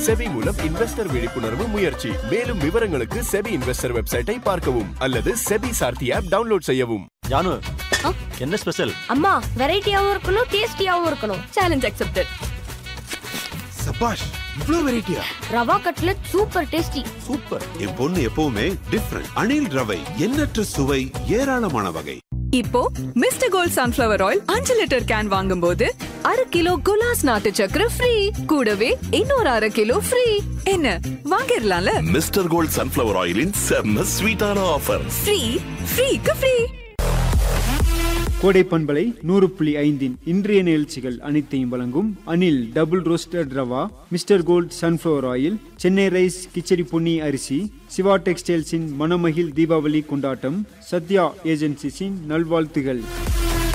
SEBI மூலம் investor விழிப்புணர்வு முயற்சி மேலும் விவரங்களுக்கு செபி இன்வெஸ்டர் வெப்சைட்டை பார்க்கவும் அல்லது செபி சார்த்தி ஆப் டவுன்லோட் செய்யவும் ஜானு என்ன ஸ்பெஷல் அம்மா வெரைட்டியாவும் இருக்கணும் டேஸ்டியாவும் இருக்கணும் சேலஞ்ச் அக்செப்டட் சபாஷ் இவ்ளோ வெரைட்டியா rava cutlet super tasty super என் பொண்ணு எப்பவுமே டிஃப்ரெண்ட் அணில் ரவை எண்ணற்ற சுவை ஏராளமான வகை இப்போ மிஸ்டர் கோல்ட் சன்ஃபிளவர் ஆயில் அஞ்சு லிட்டர் கேன் வாங்கும்போது அரை கிலோ குலாஸ் நாட்டு சக்கரை ஃப்ரீ கூடவே இன்னொரு அரை கிலோ ஃப்ரீ என்ன வாங்கிடலாம்ல மிஸ்டர் கோல்ட் சன்ஃபிளவர் ஆயிலின் செம்ம ஸ்வீட்டான ஆஃபர் ஃப்ரீ ஃப்ரீக்கு ஃப்ரீ கோடை பண்பலை நூறு புள்ளி ஐந்தின் இன்றைய நிகழ்ச்சிகள் அனைத்தையும் வழங்கும் Anil double roasted rava Mister Gold sunflower oil Chennai rice khichdi Ponni அரிசி சிவா டெக்ஸ்டைல்ஸின் மணமகிழ் தீபாவளி கொண்டாட்டம் சத்யா ஏஜென்சிஸின் நல்வாழ்த்துகள்